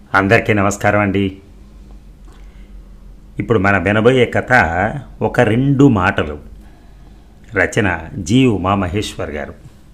అందరికీ నమస్కారం అండి ఇప్పుడు మన వినబోయే కథ ఒక రెండు మాటలు రచన జీ ఉమా మహేశ్వర్ గారు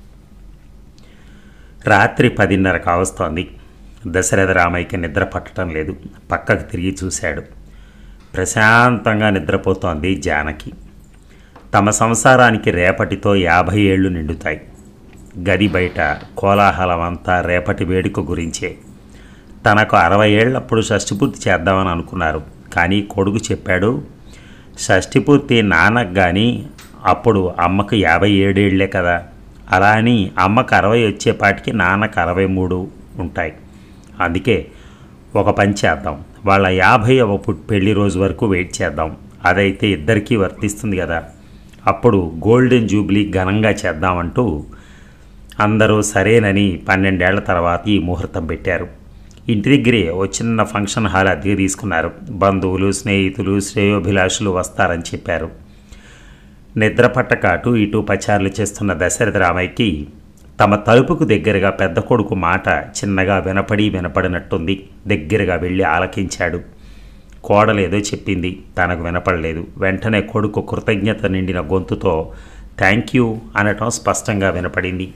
రాత్రి పదిన్నర కావస్తోంది దశరథ రామయ్యకి నిద్ర పట్టడం లేదు పక్కకు తిరిగి చూశాడు ప్రశాంతంగా నిద్రపోతోంది జానకి తమ సంసారానికి రేపటితో యాభై ఏళ్ళు నిండుతాయి గది బయట కోలాహలం అంతా రేపటి వేడుక గురించే తనకు అరవై ఏళ్ళప్పుడు షష్టిపూర్తి చేద్దామని అనుకున్నారు కానీ కొడుకు చెప్పాడు షష్టిపూర్తి నాన్నకు కానీ అప్పుడు అమ్మకు యాభై ఏడేళ్లే కదా అలా అని అమ్మకు అరవై వచ్చేపాటికి నాన్నకు అరవై మూడు ఉంటాయి అందుకే ఒక పని చేద్దాం వాళ్ళ యాభై పుట్ పెళ్లి రోజు వరకు వెయిట్ చేద్దాం అదైతే ఇద్దరికీ వర్తిస్తుంది కదా అప్పుడు గోల్డెన్ జూబ్లీ ఘనంగా చేద్దామంటూ అందరూ సరేనని పన్నెండేళ్ల తర్వాత ఈ ముహూర్తం పెట్టారు ఇంటి దగ్గరే ఓ చిన్న ఫంక్షన్ హాల్ అద్దె తీసుకున్నారు బంధువులు స్నేహితులు శ్రేయోభిలాషులు వస్తారని చెప్పారు నిద్ర పట్టక అటు ఇటు పచారులు చేస్తున్న దశరథ రామయ్యకి తమ తలుపుకు దగ్గరగా పెద్ద కొడుకు మాట చిన్నగా వినపడి వినపడినట్టుంది దగ్గరగా వెళ్ళి ఆలకించాడు కోడలేదో చెప్పింది తనకు వినపడలేదు వెంటనే కొడుకు కృతజ్ఞత నిండిన గొంతుతో థ్యాంక్ యూ అనటం స్పష్టంగా వినపడింది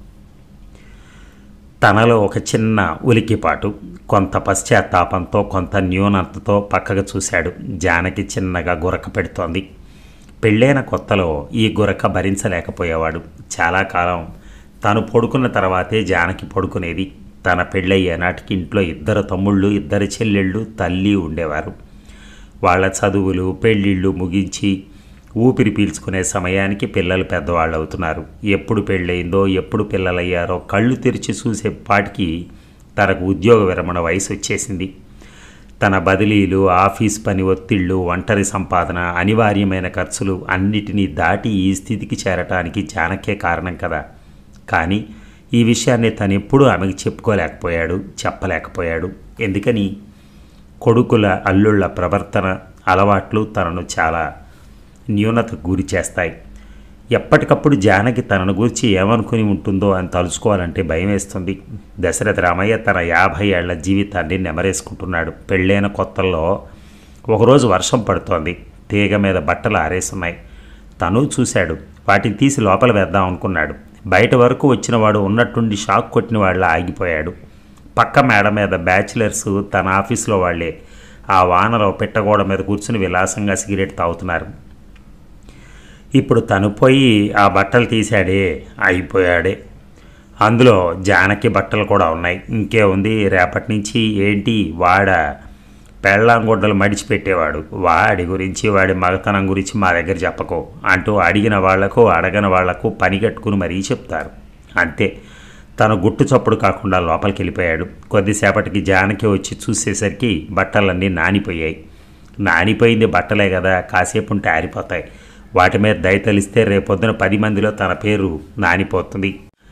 తనలో ఒక చిన్న ఉలికిపాటు కొంత పశ్చాత్తాపంతో కొంత న్యూనతతో పక్కకు చూశాడు జానకి చిన్నగా గురక పెడుతోంది పెళ్ళైన కొత్తలో ఈ గురక భరించలేకపోయేవాడు చాలా కాలం తను పడుకున్న తర్వాతే జానకి పడుకునేది తన పెళ్ళయ్యే నాటికి ఇంట్లో ఇద్దరు తమ్ముళ్ళు ఇద్దరు చెల్లెళ్ళు తల్లి ఉండేవారు వాళ్ళ చదువులు పెళ్ళిళ్ళు ముగించి ఊపిరి పీల్చుకునే సమయానికి పిల్లలు పెద్దవాళ్ళు అవుతున్నారు ఎప్పుడు పెళ్ళయిందో ఎప్పుడు పిల్లలయ్యారో కళ్ళు తెరిచి చూసేపాటికి తనకు ఉద్యోగ విరమణ వయసు వచ్చేసింది తన బదిలీలు ఆఫీస్ పని ఒత్తిళ్ళు ఒంటరి సంపాదన అనివార్యమైన ఖర్చులు అన్నిటినీ దాటి ఈ స్థితికి చేరటానికి జానకే కారణం కదా కానీ ఈ విషయాన్ని తను ఎప్పుడూ ఆమెకు చెప్పుకోలేకపోయాడు చెప్పలేకపోయాడు ఎందుకని కొడుకుల అల్లుళ్ళ ప్రవర్తన అలవాట్లు తనను చాలా న్యూనతకు గురి చేస్తాయి ఎప్పటికప్పుడు జానకి తనను గురించి ఏమనుకుని ఉంటుందో అని తలుచుకోవాలంటే భయం వేస్తుంది దశరథ రామయ్య తన యాభై ఏళ్ల జీవితాన్ని నెమరేసుకుంటున్నాడు పెళ్ళైన కొత్తల్లో ఒకరోజు వర్షం పడుతోంది తీగ మీద బట్టలు ఆరేస్తున్నాయి తను చూశాడు వాటిని తీసి లోపల వేద్దాం అనుకున్నాడు బయట వరకు వచ్చినవాడు ఉన్నట్టుండి షాక్ కొట్టిన వాళ్ళ ఆగిపోయాడు పక్క మేడ మీద బ్యాచిలర్స్ తన ఆఫీస్లో వాళ్ళే ఆ వానలో పెట్టగోడ మీద కూర్చుని విలాసంగా సిగరెట్ తాగుతున్నారు ఇప్పుడు తను పోయి ఆ బట్టలు తీశాడే అయిపోయాడే అందులో జానకి బట్టలు కూడా ఉన్నాయి ఇంకే ఉంది రేపటి నుంచి ఏంటి వాడ పెళ్ళాం గుడ్డలు మడిచిపెట్టేవాడు వాడి గురించి వాడి మగతనం గురించి మా దగ్గర చెప్పకో అంటూ అడిగిన వాళ్లకు అడగని వాళ్లకు పని కట్టుకుని మరీ చెప్తారు అంతే తను గుట్టు చప్పుడు కాకుండా లోపలికి వెళ్ళిపోయాడు కొద్దిసేపటికి జానకి వచ్చి చూసేసరికి బట్టలన్నీ నానిపోయాయి నానిపోయింది బట్టలే కదా కాసేపు ఉంటే ఆరిపోతాయి వాటి మీద దయతలిస్తే రేపొద్దున పది మందిలో తన పేరు నానిపోతుంది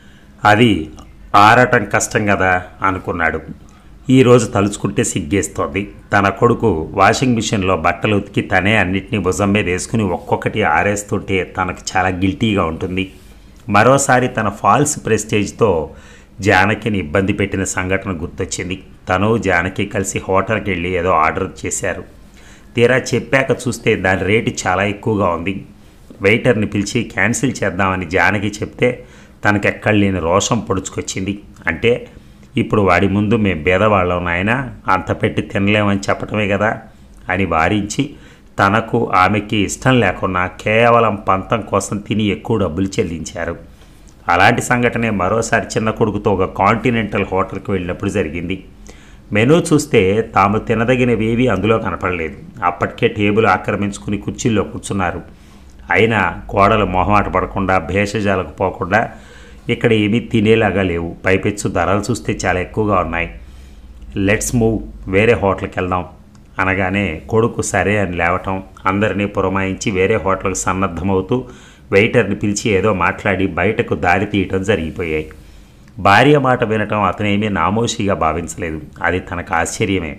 అది ఆరటం కష్టం కదా అనుకున్నాడు ఈరోజు తలుచుకుంటే సిగ్గేస్తోంది తన కొడుకు వాషింగ్ మిషన్లో బట్టలు ఉతికి తనే అన్నిటినీ భుజం మీద వేసుకుని ఒక్కొక్కటి ఆరేస్తుంటే తనకు చాలా గిల్టీగా ఉంటుంది మరోసారి తన ఫాల్స్ ప్రెస్టేజ్తో జానకిని ఇబ్బంది పెట్టిన సంఘటన గుర్తొచ్చింది తను జానకి కలిసి హోటల్కి వెళ్ళి ఏదో ఆర్డర్ చేశారు తీరా చెప్పాక చూస్తే దాని రేటు చాలా ఎక్కువగా ఉంది వెయిటర్ని పిలిచి క్యాన్సిల్ చేద్దామని జానకి చెప్తే తనకెక్కడ లేని రోషం పొడుచుకొచ్చింది అంటే ఇప్పుడు వాడి ముందు మేము భేదవాళ్ళం నాయన అంత పెట్టి తినలేమని చెప్పటమే కదా అని వారించి తనకు ఆమెకి ఇష్టం లేకున్నా కేవలం పంతం కోసం తిని ఎక్కువ డబ్బులు చెల్లించారు అలాంటి సంఘటనే మరోసారి చిన్న కొడుకుతో ఒక కాంటినెంటల్ హోటల్కి వెళ్ళినప్పుడు జరిగింది మెనూ చూస్తే తాము తినదగినవేవి అందులో కనపడలేదు అప్పటికే టేబుల్ ఆక్రమించుకుని కుర్చీల్లో కూర్చున్నారు అయినా కోడలు మొహమాట పడకుండా భేషజాలకు పోకుండా ఇక్కడ ఏమీ తినేలాగా లేవు పైపెచ్చు ధరలు చూస్తే చాలా ఎక్కువగా ఉన్నాయి లెట్స్ మూవ్ వేరే హోటల్కి వెళ్దాం అనగానే కొడుకు సరే అని లేవటం అందరినీ పురమాయించి వేరే హోటల్కి సన్నద్ధమవుతూ వెయిటర్ని పిలిచి ఏదో మాట్లాడి బయటకు దారి తీయటం జరిగిపోయాయి భార్య మాట వినటం అతనేమీ నామోషిగా భావించలేదు అది తనకు ఆశ్చర్యమే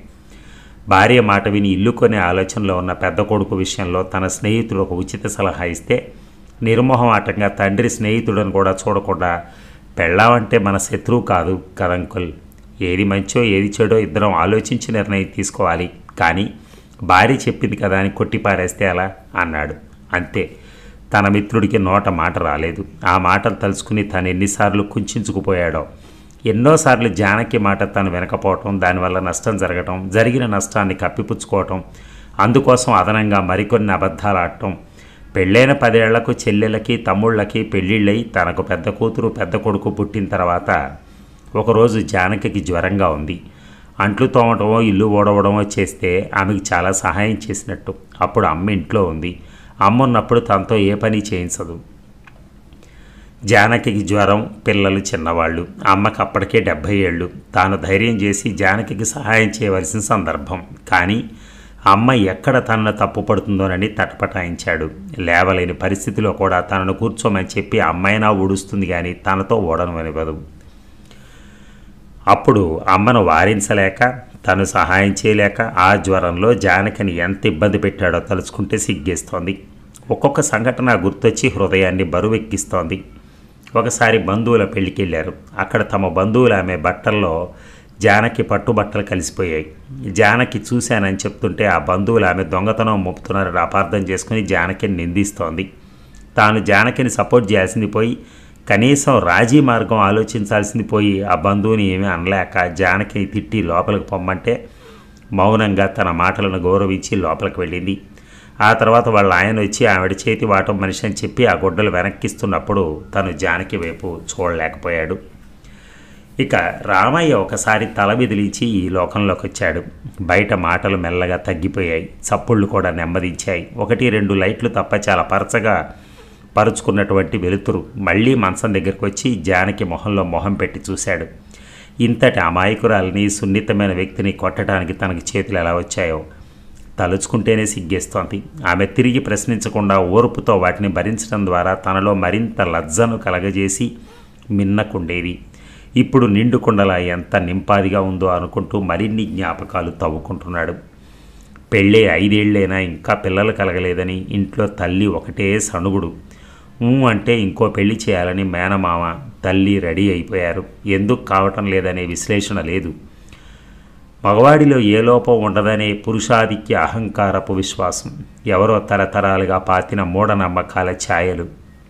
భార్య మాట విని ఇల్లు కొనే ఆలోచనలో ఉన్న పెద్ద కొడుకు విషయంలో తన స్నేహితుడు ఒక ఉచిత సలహా ఇస్తే నిర్మోహమాటంగా తండ్రి స్నేహితుడని కూడా చూడకుండా పెళ్ళామంటే మన శత్రువు కాదు కదంకుల్ ఏది మంచో ఏది చెడో ఇద్దరం ఆలోచించి నిర్ణయం తీసుకోవాలి కానీ భార్య చెప్పింది కదా అని కొట్టిపారేస్తే అలా అన్నాడు అంతే తన మిత్రుడికి నోట మాట రాలేదు ఆ మాటలు తలుచుకుని తను ఎన్నిసార్లు కుంచుకుపోయాడో ఎన్నోసార్లు జానకి మాట తను వినకపోవటం దానివల్ల నష్టం జరగటం జరిగిన నష్టాన్ని కప్పిపుచ్చుకోవటం అందుకోసం అదనంగా మరికొన్ని అబద్ధాలు ఆడటం పెళ్ళైన పదేళ్లకు చెల్లెళ్ళకి తమ్ముళ్ళకి పెళ్ళిళ్ళై తనకు పెద్ద కూతురు పెద్ద కొడుకు పుట్టిన తర్వాత ఒకరోజు జానకికి జ్వరంగా ఉంది అంట్లు తోమటమో ఇల్లు ఓడవడమో చేస్తే ఆమెకి చాలా సహాయం చేసినట్టు అప్పుడు అమ్మ ఇంట్లో ఉంది అమ్మ ఉన్నప్పుడు తనతో ఏ పని చేయించదు జానకికి జ్వరం పిల్లలు చిన్నవాళ్ళు అమ్మకి అప్పటికే డెబ్భై ఏళ్ళు తాను ధైర్యం చేసి జానకికి సహాయం చేయవలసిన సందర్భం కానీ అమ్మ ఎక్కడ తనను తప్పుపడుతుందోనని తటపటాయించాడు లేవలేని పరిస్థితిలో కూడా తనను కూర్చోమని చెప్పి అమ్మైనా ఊడుస్తుంది కానీ తనతో ఓడననివ్వదు అప్పుడు అమ్మను వారించలేక తను సహాయం చేయలేక ఆ జ్వరంలో జానకిని ఎంత ఇబ్బంది పెట్టాడో తలుచుకుంటే సిగ్గేస్తోంది ఒక్కొక్క సంఘటన గుర్తొచ్చి హృదయాన్ని బరువెక్కిస్తోంది ఒకసారి బంధువుల పెళ్లికి వెళ్ళారు అక్కడ తమ బంధువులు ఆమె బట్టల్లో జానకి పట్టుబట్టలు కలిసిపోయాయి జానకి చూశానని చెప్తుంటే ఆ బంధువులు ఆమె దొంగతనం మోపుతున్నారని అపార్థం చేసుకుని జానకిని నిందిస్తోంది తాను జానకిని సపోర్ట్ చేయాల్సింది పోయి కనీసం రాజీ మార్గం ఆలోచించాల్సింది పోయి ఆ బంధువుని ఏమీ అనలేక జానకిని తిట్టి లోపలికి పొమ్మంటే మౌనంగా తన మాటలను గౌరవించి లోపలికి వెళ్ళింది ఆ తర్వాత వాళ్ళ ఆయన వచ్చి ఆవిడ చేతి వాటం మనిషి అని చెప్పి ఆ గుడ్డలు వెనక్కిస్తున్నప్పుడు తను జానకి వైపు చూడలేకపోయాడు ఇక రామయ్య ఒకసారి తల విదిలించి ఈ లోకంలోకి వచ్చాడు బయట మాటలు మెల్లగా తగ్గిపోయాయి చప్పుళ్ళు కూడా నెమ్మదించాయి ఒకటి రెండు లైట్లు తప్ప చాలా పరచగా పరుచుకున్నటువంటి వెలుతురు మళ్ళీ మంచం దగ్గరికి వచ్చి జానకి మొహంలో మొహం పెట్టి చూశాడు ఇంతటి అమాయకురాలిని సున్నితమైన వ్యక్తిని కొట్టడానికి తనకి చేతులు ఎలా వచ్చాయో తలుచుకుంటేనే సిగ్గేస్తోంది ఆమె తిరిగి ప్రశ్నించకుండా ఓర్పుతో వాటిని భరించడం ద్వారా తనలో మరింత లజ్జను కలగజేసి మిన్నకుండేది ఇప్పుడు నిండు కుండలా ఎంత నింపాదిగా ఉందో అనుకుంటూ మరిన్ని జ్ఞాపకాలు తవ్వుకుంటున్నాడు పెళ్ళే ఐదేళ్లైనా ఇంకా పిల్లలు కలగలేదని ఇంట్లో తల్లి ఒకటే సణుగుడు ఊ అంటే ఇంకో పెళ్లి చేయాలని మేనమామ తల్లి రెడీ అయిపోయారు ఎందుకు కావటం లేదనే విశ్లేషణ లేదు మగవాడిలో ఏ లోపం ఉండదనే పురుషాధిక్య అహంకారపు విశ్వాసం ఎవరో తరతరాలుగా పాతిన మూఢనమ్మకాల ఛాయలు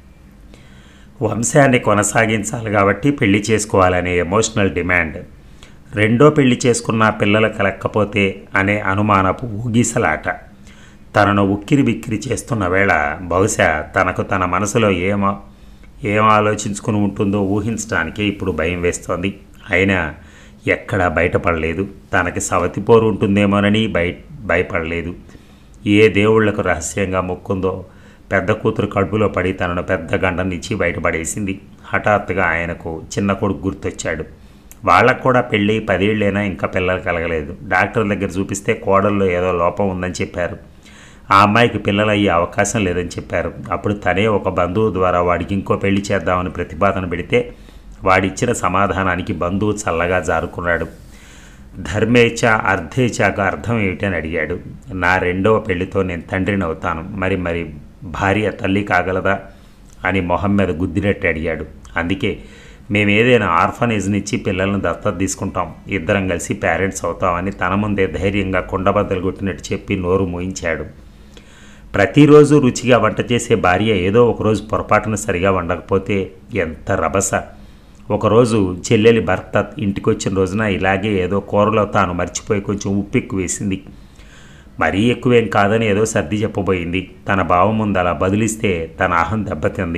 వంశాన్ని కొనసాగించాలి కాబట్టి పెళ్లి చేసుకోవాలనే ఎమోషనల్ డిమాండ్ రెండో పెళ్లి చేసుకున్న పిల్లలు కలక్కపోతే అనే అనుమానపు ఊగిసలాట తనను ఉక్కిరి బిక్కిరి చేస్తున్న వేళ బహుశా తనకు తన మనసులో ఏమో ఏం ఆలోచించుకుని ఉంటుందో ఊహించడానికి ఇప్పుడు భయం వేస్తోంది అయినా ఎక్కడా బయటపడలేదు తనకి సవతిపోరు ఉంటుందేమోనని బయ భయపడలేదు ఏ దేవుళ్లకు రహస్యంగా మొక్కుందో పెద్ద కూతురు కడుపులో పడి తనను పెద్ద గండనిచ్చి బయటపడేసింది హఠాత్తుగా ఆయనకు చిన్న కొడుకు గుర్తొచ్చాడు వాళ్ళకు కూడా పెళ్ళి పదేళ్ళైనా ఇంకా పిల్లలు కలగలేదు డాక్టర్ దగ్గర చూపిస్తే కోడల్లో ఏదో లోపం ఉందని చెప్పారు ఆ అమ్మాయికి పిల్లలు అయ్యే అవకాశం లేదని చెప్పారు అప్పుడు తనే ఒక బంధువు ద్వారా వాడికి ఇంకో పెళ్లి చేద్దామని ప్రతిపాదన పెడితే వాడిచ్చిన సమాధానానికి బంధువు చల్లగా జారుకున్నాడు ధర్మేచ అర్ధేచాకు అర్థం ఏమిటని అడిగాడు నా రెండవ పెళ్లితో నేను తండ్రిని అవుతాను మరి మరి భార్య తల్లి కాగలదా అని మొహం మీద గుద్దినట్టు అడిగాడు అందుకే మేము ఏదైనా ఆర్ఫనేజ్ని ఇచ్చి పిల్లల్ని దత్తత తీసుకుంటాం ఇద్దరం కలిసి పేరెంట్స్ అవుతామని తన ముందే ధైర్యంగా కుండబద్దలు కొట్టినట్టు చెప్పి నోరు మూయించాడు ప్రతిరోజు రుచిగా వంట చేసే భార్య ఏదో ఒకరోజు పొరపాటున సరిగా వండకపోతే ఎంత రభస ఒకరోజు చెల్లెలి భర్త ఇంటికి వచ్చిన రోజున ఇలాగే ఏదో కూరలో తాను మర్చిపోయి కొంచెం ఉప్పు ఎక్కువ వేసింది మరీ ఎక్కువేం కాదని ఏదో సర్ది చెప్పబోయింది తన భావం ముందు అలా బదిలిస్తే తన అహం దెబ్బతింది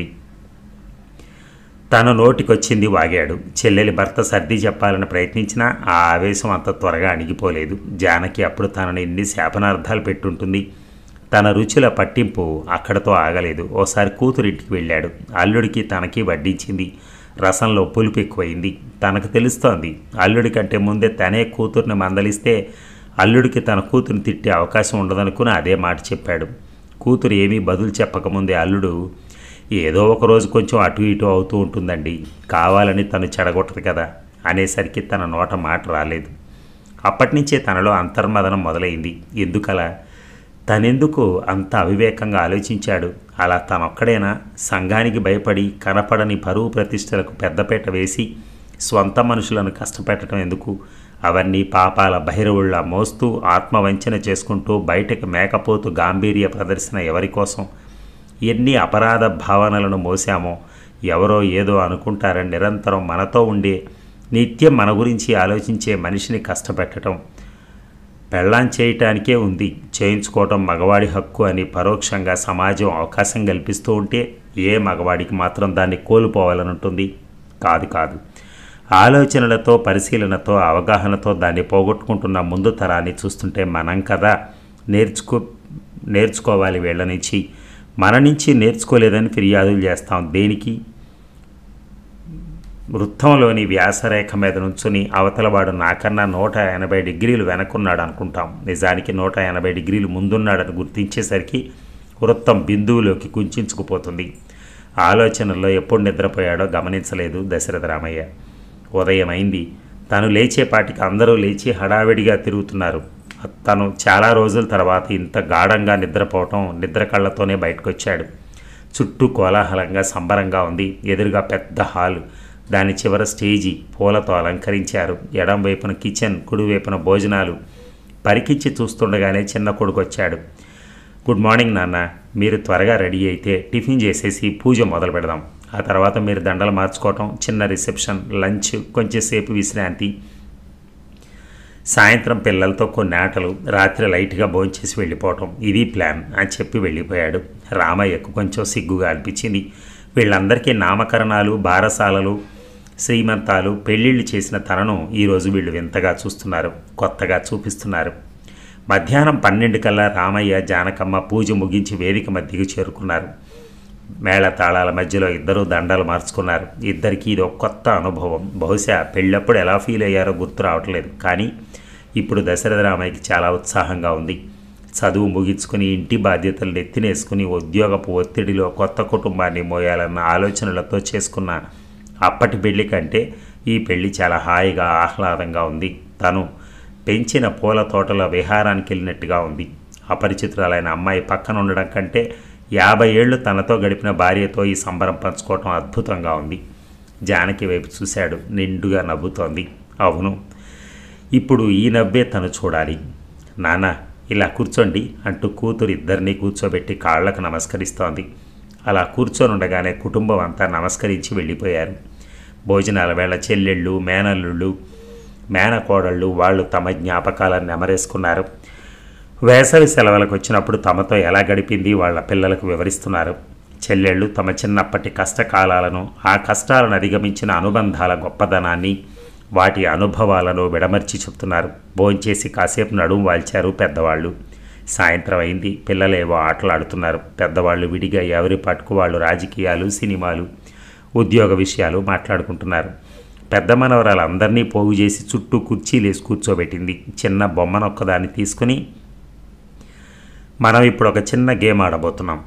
తన నోటికొచ్చింది వాగాడు చెల్లెలి భర్త సర్ది చెప్పాలని ప్రయత్నించినా ఆ ఆవేశం అంత త్వరగా అణిగిపోలేదు జానకి అప్పుడు తనని ఎన్ని శాపనార్థాలు పెట్టుంటుంది తన రుచుల పట్టింపు అక్కడతో ఆగలేదు ఓసారి కూతురింటికి వెళ్ళాడు అల్లుడికి తనకి వడ్డించింది రసంలో పులుపు ఎక్కువైంది తనకు తెలుస్తోంది అల్లుడి కంటే ముందే తనే కూతుర్ని మందలిస్తే అల్లుడికి తన కూతురుని తిట్టే అవకాశం ఉండదనుకుని అదే మాట చెప్పాడు కూతురు ఏమీ బదులు చెప్పకముందే అల్లుడు ఏదో ఒక రోజు కొంచెం అటు ఇటు అవుతూ ఉంటుందండి కావాలని తను చెడగొట్టదు కదా అనేసరికి తన నోట మాట రాలేదు అప్పటినుంచే తనలో అంతర్మదనం మొదలైంది ఎందుకలా తనెందుకు అంత అవివేకంగా ఆలోచించాడు అలా తనొక్కడైనా సంఘానికి భయపడి కనపడని పరువు ప్రతిష్టలకు పెద్దపీట వేసి స్వంత మనుషులను కష్టపెట్టడం ఎందుకు అవన్నీ పాపాల భైరవుళ్ళ మోస్తూ ఆత్మవంచన చేసుకుంటూ బయటకు మేకపోతూ గాంభీర్య ప్రదర్శన ఎవరి కోసం ఎన్ని అపరాధ భావనలను మోసామో ఎవరో ఏదో అనుకుంటారని నిరంతరం మనతో ఉండే నిత్యం మన గురించి ఆలోచించే మనిషిని కష్టపెట్టడం పెళ్ళాం చేయటానికే ఉంది చేయించుకోవటం మగవాడి హక్కు అని పరోక్షంగా సమాజం అవకాశం కల్పిస్తూ ఉంటే ఏ మగవాడికి మాత్రం దాన్ని కోల్పోవాలని ఉంటుంది కాదు కాదు ఆలోచనలతో పరిశీలనతో అవగాహనతో దాన్ని పోగొట్టుకుంటున్న ముందు తరాన్ని చూస్తుంటే మనం కదా నేర్చుకో నేర్చుకోవాలి వీళ్ళ నుంచి మన నుంచి నేర్చుకోలేదని ఫిర్యాదులు చేస్తాం దేనికి వృత్తంలోని వ్యాసరేఖ మీద నుంచుని అవతలవాడు నాకన్నా నూట ఎనభై డిగ్రీలు వెనక్కున్నాడు అనుకుంటాం నిజానికి నూట ఎనభై డిగ్రీలు ముందున్నాడని గుర్తించేసరికి వృత్తం బిందువులోకి కుంచుకుపోతుంది ఆలోచనల్లో ఎప్పుడు నిద్రపోయాడో గమనించలేదు దశరథ రామయ్య ఉదయం అయింది తను లేచేపాటికి అందరూ లేచి హడావిడిగా తిరుగుతున్నారు తను చాలా రోజుల తర్వాత ఇంత గాఢంగా నిద్రపోవటం నిద్ర కళ్ళతోనే బయటకొచ్చాడు చుట్టూ కోలాహలంగా సంబరంగా ఉంది ఎదురుగా పెద్ద హాలు దాని చివర స్టేజి పూలతో అలంకరించారు ఎడం వైపున కిచెన్ కుడివైపున భోజనాలు పరికిచ్చి చూస్తుండగానే చిన్న కొడుకు వచ్చాడు గుడ్ మార్నింగ్ నాన్న మీరు త్వరగా రెడీ అయితే టిఫిన్ చేసేసి పూజ మొదలు పెడదాం ఆ తర్వాత మీరు దండలు మార్చుకోవటం చిన్న రిసెప్షన్ లంచ్ కొంచెంసేపు విశ్రాంతి సాయంత్రం పిల్లలతో కొన్ని ఆటలు రాత్రి లైట్గా భోంచేసి వెళ్ళిపోవటం ఇది ప్లాన్ అని చెప్పి వెళ్ళిపోయాడు రామయ్యకు కొంచెం సిగ్గుగా అనిపించింది వీళ్ళందరికీ నామకరణాలు బారసాలలు శ్రీమంతాలు పెళ్ళిళ్ళు చేసిన తనను ఈరోజు వీళ్ళు వింతగా చూస్తున్నారు కొత్తగా చూపిస్తున్నారు మధ్యాహ్నం పన్నెండు కల్లా రామయ్య జానకమ్మ పూజ ముగించి వేదిక మధ్యకు చేరుకున్నారు మేళ తాళాల మధ్యలో ఇద్దరూ దండాలు మార్చుకున్నారు ఇద్దరికీ ఇది ఒక కొత్త అనుభవం బహుశా పెళ్ళప్పుడు ఎలా ఫీల్ అయ్యారో గుర్తు రావట్లేదు కానీ ఇప్పుడు దశరథ రామయ్యకి చాలా ఉత్సాహంగా ఉంది చదువు ముగించుకుని ఇంటి బాధ్యతలు నెత్తినేసుకుని ఉద్యోగపు ఒత్తిడిలో కొత్త కుటుంబాన్ని మోయాలన్న ఆలోచనలతో చేసుకున్న అప్పటి పెళ్లి కంటే ఈ పెళ్లి చాలా హాయిగా ఆహ్లాదంగా ఉంది తను పెంచిన పూల తోటల విహారానికి వెళ్ళినట్టుగా ఉంది అపరిచితురాలైన అమ్మాయి పక్కన ఉండడం కంటే యాభై ఏళ్ళు తనతో గడిపిన భార్యతో ఈ సంబరం పంచుకోవటం అద్భుతంగా ఉంది జానకి వైపు చూశాడు నిండుగా నవ్వుతోంది అవును ఇప్పుడు ఈ నవ్వే తను చూడాలి నాన్న ఇలా కూర్చోండి అంటూ కూతురు ఇద్దరినీ కూర్చోబెట్టి కాళ్లకు నమస్కరిస్తోంది అలా కూర్చొని ఉండగానే కుటుంబం అంతా నమస్కరించి వెళ్ళిపోయారు భోజనాల వేళ చెల్లెళ్ళు మేనల్లుళ్ళు మేనకోడళ్ళు వాళ్ళు తమ జ్ఞాపకాలను నెమరేసుకున్నారు వేసవి సెలవులకు వచ్చినప్పుడు తమతో ఎలా గడిపింది వాళ్ళ పిల్లలకు వివరిస్తున్నారు చెల్లెళ్ళు తమ చిన్నప్పటి కష్టకాలాలను ఆ కష్టాలను అధిగమించిన అనుబంధాల గొప్పదనాన్ని వాటి అనుభవాలను విడమర్చి చెప్తున్నారు భోంచేసి కాసేపు నడుము వాల్చారు పెద్దవాళ్ళు సాయంత్రం అయింది పిల్లలేవో ఆటలాడుతున్నారు పెద్దవాళ్ళు విడిగా ఎవరి పట్టుకు వాళ్ళు రాజకీయాలు సినిమాలు ఉద్యోగ విషయాలు మాట్లాడుకుంటున్నారు పెద్ద మనవరాలు అందరినీ పోగు చేసి చుట్టూ కుర్చీలేసి కూర్చోబెట్టింది చిన్న బొమ్మనొక్కదాన్ని తీసుకుని మనం ఇప్పుడు ఒక చిన్న గేమ్ ఆడబోతున్నాం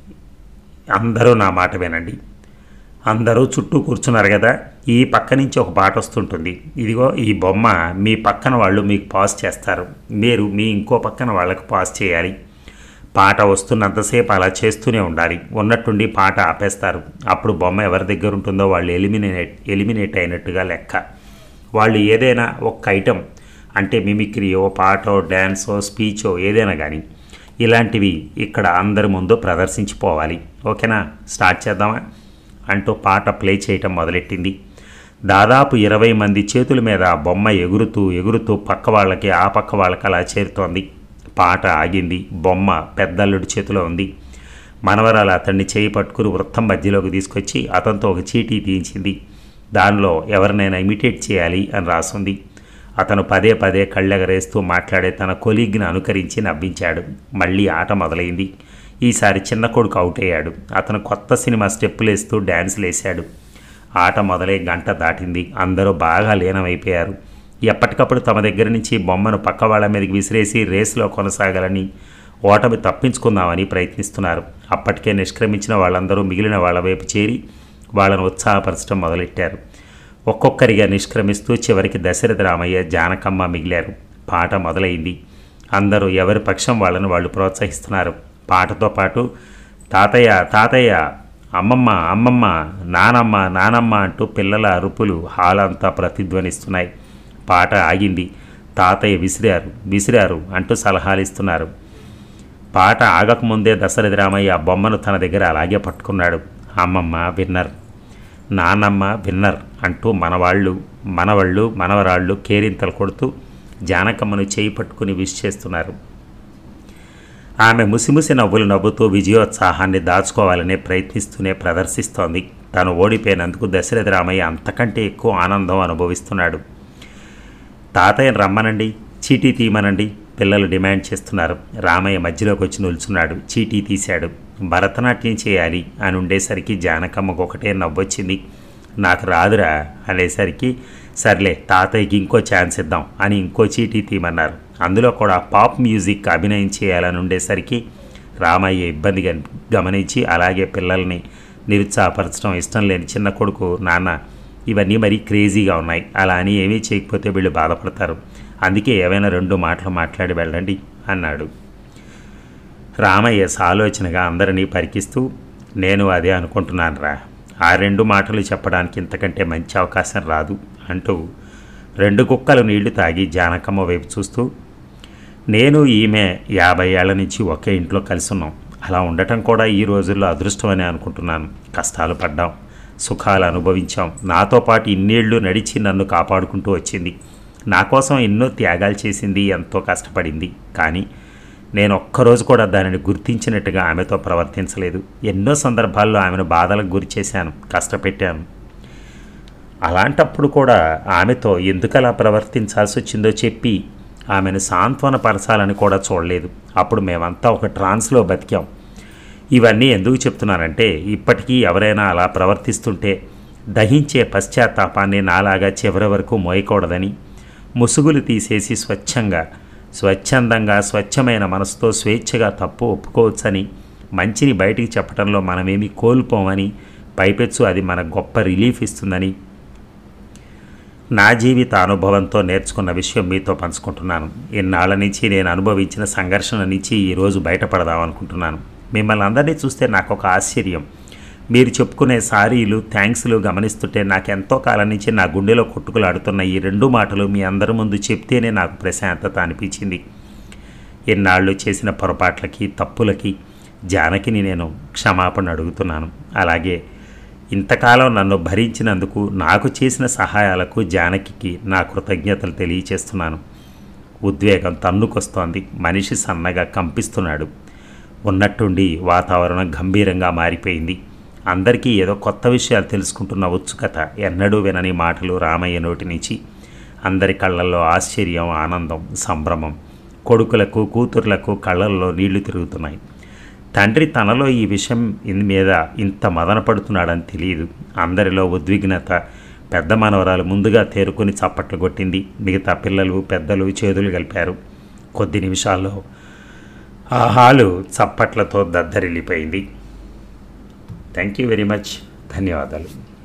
అందరూ నా మాట వినండి అందరూ చుట్టూ కూర్చున్నారు కదా ఈ పక్క నుంచి ఒక పాట వస్తుంటుంది ఇదిగో ఈ బొమ్మ మీ పక్కన వాళ్ళు మీకు పాస్ చేస్తారు మీరు మీ ఇంకో పక్కన వాళ్ళకు పాస్ చేయాలి పాట వస్తున్నంతసేపు అలా చేస్తూనే ఉండాలి ఉన్నట్టుండి పాట ఆపేస్తారు అప్పుడు బొమ్మ ఎవరి దగ్గర ఉంటుందో వాళ్ళు ఎలిమినేట్ ఎలిమినేట్ అయినట్టుగా లెక్క వాళ్ళు ఏదైనా ఒక ఐటెం అంటే మిమిక్రీయో పాటో డ్యాన్సో స్పీచో ఏదైనా కానీ ఇలాంటివి ఇక్కడ అందరి ముందు ప్రదర్శించిపోవాలి ఓకేనా స్టార్ట్ చేద్దామా అంటూ పాట ప్లే చేయటం మొదలెట్టింది దాదాపు ఇరవై మంది చేతుల మీద ఆ బొమ్మ ఎగురుతూ ఎగురుతూ పక్క వాళ్ళకి ఆ పక్క వాళ్ళకి అలా చేరుతోంది పాట ఆగింది బొమ్మ పెద్దల్లుడి చేతిలో ఉంది మనవరాలు అతన్ని చేయి పట్టుకుని వృత్తం మధ్యలోకి తీసుకొచ్చి అతనితో ఒక చీటీ తీయించింది దానిలో ఎవరినైనా ఇమిటేట్ చేయాలి అని రాసుంది అతను పదే పదే కళ్ళెగరేస్తూ మాట్లాడే తన కొలీగ్ని అనుకరించి నవ్వించాడు మళ్ళీ ఆట మొదలైంది ఈసారి చిన్న కొడుకు అవుట్ అయ్యాడు అతను కొత్త సినిమా స్టెప్పులు వేస్తూ డ్యాన్సులు వేశాడు ఆట మొదలై గంట దాటింది అందరూ బాగా లీనమైపోయారు ఎప్పటికప్పుడు తమ దగ్గర నుంచి బొమ్మను పక్క వాళ్ళ మీదకి విసిరేసి రేసులో కొనసాగాలని ఓటమి తప్పించుకుందామని ప్రయత్నిస్తున్నారు అప్పటికే నిష్క్రమించిన వాళ్ళందరూ మిగిలిన వాళ్ళ వైపు చేరి వాళ్ళను ఉత్సాహపరచడం మొదలెట్టారు ఒక్కొక్కరిగా నిష్క్రమిస్తూ చివరికి దశరథ రామయ్య జానకమ్మ మిగిలారు పాట మొదలైంది అందరూ ఎవరి పక్షం వాళ్ళను వాళ్ళు ప్రోత్సహిస్తున్నారు పాటతో పాటు తాతయ్య తాతయ్య అమ్మమ్మ అమ్మమ్మ నానమ్మ నానమ్మ అంటూ పిల్లల అరుపులు హాల్ అంతా ప్రతిధ్వనిస్తున్నాయి పాట ఆగింది తాతయ్య విసిరారు విసిరారు అంటూ సలహాలు ఇస్తున్నారు పాట ఆగకముందే దశరథి రామయ్య ఆ బొమ్మను తన దగ్గర అలాగే పట్టుకున్నాడు అమ్మమ్మ విన్నర్ నానమ్మ విన్నర్ అంటూ మనవాళ్ళు మనవళ్ళు మనవరాళ్ళు కేరింతలు కొడుతూ జానకమ్మను చేయి పట్టుకుని విష్ చేస్తున్నారు ఆమె ముసిముసి నవ్వులు నవ్వుతూ విజయోత్సాహాన్ని దాచుకోవాలనే ప్రయత్నిస్తూనే ప్రదర్శిస్తోంది తను ఓడిపోయినందుకు దశరథ రామయ్య అంతకంటే ఎక్కువ ఆనందం అనుభవిస్తున్నాడు తాతయ్యను రమ్మనండి చీటీ తీయమనండి పిల్లలు డిమాండ్ చేస్తున్నారు రామయ్య మధ్యలోకి వచ్చి నిల్చున్నాడు చీటీ తీశాడు భరతనాట్యం చేయాలి అని ఉండేసరికి జానకమ్మకు ఒకటే నవ్వొచ్చింది నాకు రాదురా అనేసరికి సర్లే తాతయ్యకి ఇంకో ఛాన్స్ ఇద్దాం అని ఇంకో చీటీ తీయమన్నారు అందులో కూడా పాప్ మ్యూజిక్ అభినయం చేయాలని ఉండేసరికి రామయ్య ఇబ్బంది గన్- గమనించి అలాగే పిల్లల్ని నిరుత్సాహపరచడం ఇష్టం లేని చిన్న కొడుకు నాన్న ఇవన్నీ మరీ క్రేజీగా ఉన్నాయి అలా అని ఏమీ చేయకపోతే వీళ్ళు బాధపడతారు అందుకే ఏవైనా రెండు మాటలు మాట్లాడి వెళ్ళండి అన్నాడు రామయ్య సాలోచనగా అందరినీ పరికిస్తూ నేను అదే అనుకుంటున్నాను రా ఆ రెండు మాటలు చెప్పడానికి ఇంతకంటే మంచి అవకాశం రాదు అంటూ రెండు కుక్కలు నీళ్లు తాగి జానకమ్మ వైపు చూస్తూ నేను ఈమె యాభై ఏళ్ల నుంచి ఒకే ఇంట్లో కలిసి ఉన్నాం అలా ఉండటం కూడా ఈ రోజుల్లో అదృష్టం అని అనుకుంటున్నాను కష్టాలు పడ్డాం సుఖాలు అనుభవించాం నాతో పాటు ఇన్నేళ్ళు నడిచి నన్ను కాపాడుకుంటూ వచ్చింది నా కోసం ఎన్నో త్యాగాలు చేసింది ఎంతో కష్టపడింది కానీ నేను ఒక్కరోజు కూడా దానిని గుర్తించినట్టుగా ఆమెతో ప్రవర్తించలేదు ఎన్నో సందర్భాల్లో ఆమెను బాధలకు గురి చేశాను కష్టపెట్టాను అలాంటప్పుడు కూడా ఆమెతో ఎందుకు అలా ప్రవర్తించాల్సి వచ్చిందో చెప్పి ఆమెను సాంత్వనపరచాలని కూడా చూడలేదు అప్పుడు మేమంతా ఒక ట్రాన్స్లో బతికాం ఇవన్నీ ఎందుకు చెప్తున్నానంటే ఇప్పటికీ ఎవరైనా అలా ప్రవర్తిస్తుంటే దహించే పశ్చాత్తాపాన్ని నాలాగా చివరి వరకు మోయకూడదని ముసుగులు తీసేసి స్వచ్ఛంగా స్వచ్ఛందంగా స్వచ్ఛమైన మనసుతో స్వేచ్ఛగా తప్పు ఒప్పుకోవచ్చని మంచిని బయటికి చెప్పడంలో మనమేమి కోల్పోమని పైపెచ్చు అది మన గొప్ప రిలీఫ్ ఇస్తుందని నా జీవిత అనుభవంతో నేర్చుకున్న విషయం మీతో పంచుకుంటున్నాను ఇన్నాళ్ళ నుంచి నేను అనుభవించిన సంఘర్షణ నుంచి ఈరోజు బయటపడదాం అనుకుంటున్నాను మిమ్మల్ని అందరినీ చూస్తే నాకు ఒక ఆశ్చర్యం మీరు చెప్పుకునే సారీలు థ్యాంక్స్లు గమనిస్తుంటే నాకు ఎంతో కాలం నుంచి నా గుండెలో కొట్టుకులాడుతున్న ఈ రెండు మాటలు మీ అందరి ముందు చెప్తేనే నాకు ప్రశాంతత అనిపించింది ఎన్నాళ్ళు చేసిన పొరపాట్లకి తప్పులకి జానకిని నేను క్షమాపణ అడుగుతున్నాను అలాగే ఇంతకాలం నన్ను భరించినందుకు నాకు చేసిన సహాయాలకు జానకికి నా కృతజ్ఞతలు తెలియచేస్తున్నాను ఉద్వేగం తన్నుకొస్తోంది మనిషి సన్నగా కంపిస్తున్నాడు ఉన్నట్టుండి వాతావరణం గంభీరంగా మారిపోయింది అందరికీ ఏదో కొత్త విషయాలు తెలుసుకుంటున్న ఉత్సుకత ఎన్నడూ వినని మాటలు రామయ్య నోటి నుంచి అందరి కళ్ళల్లో ఆశ్చర్యం ఆనందం సంభ్రమం కొడుకులకు కూతుర్లకు కళ్ళల్లో నీళ్లు తిరుగుతున్నాయి తండ్రి తనలో ఈ విషయం ఇన్ మీద ఇంత మదన పడుతున్నాడని తెలియదు అందరిలో ఉద్విగ్నత పెద్ద మనవరాలు ముందుగా తేరుకొని చప్పట్లు కొట్టింది మిగతా పిల్లలు పెద్దలు చేతులు కలిపారు కొద్ది నిమిషాల్లో ఆ హాలు చప్పట్లతో దద్దరిల్లిపోయింది థ్యాంక్ యూ వెరీ మచ్ ధన్యవాదాలు